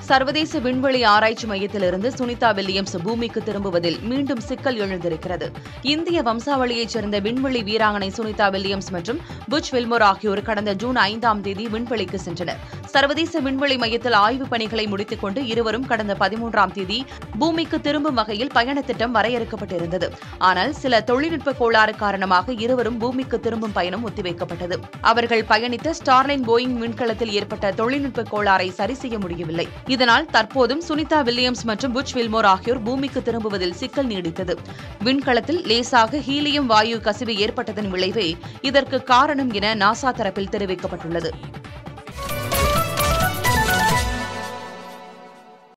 சர்வதேச விண்வெளி ஆராய்ச்சி மையத்திலிருந்து சுனிதா வில்லியம்ஸ் பூமிக்கு திரும்புவதில் மீண்டும் சிக்கல் எழுந்திருக்கிறது இந்திய வம்சாவளியைச் சேர்ந்த விண்வெளி வீராங்கனை சுனிதா வில்லியம்ஸ் மற்றும் புச் வில்மோர் ஆகியோர் கடந்த ஜூன் ஐந்தாம் தேதி விண்வெளிக்கு சென்றனர் சர்வதேச விண்வெளி மையத்தில் ஆய்வுப் பணிகளை முடித்துக் கொண்டு இருவரும் கடந்த பதிமூன்றாம் தேதி பூமிக்கு திரும்பும் வகையில் பயண திட்டம் வரையறுக்கப்பட்டிருந்தது ஆனால் சில தொழில்நுட்ப கோளாறு காரணமாக இருவரும் பூமிக்கு திரும்பும் பயணம் ஒத்திவைக்கப்பட்டது அவர்கள் பயணித்த ஸ்டார்லைன் போயிங் விண்கலத்தில் ஏற்பட்ட தொழில்நுட்ப கோளாறை சரி செய்ய முடியவில்லை இதனால் தற்போதும் சுனிதா வில்லியம்ஸ் மற்றும் புச் வில்மோர் ஆகியோர் பூமிக்கு திரும்புவதில் சிக்கல் நீடித்தது விண்கலத்தில் லேசாக ஹீலியம் வாயு கசிவு ஏற்பட்டதன் விளைவே இதற்கு காரணம் என நாசா தரப்பில் தெரிவிக்கப்பட்டுள்ளது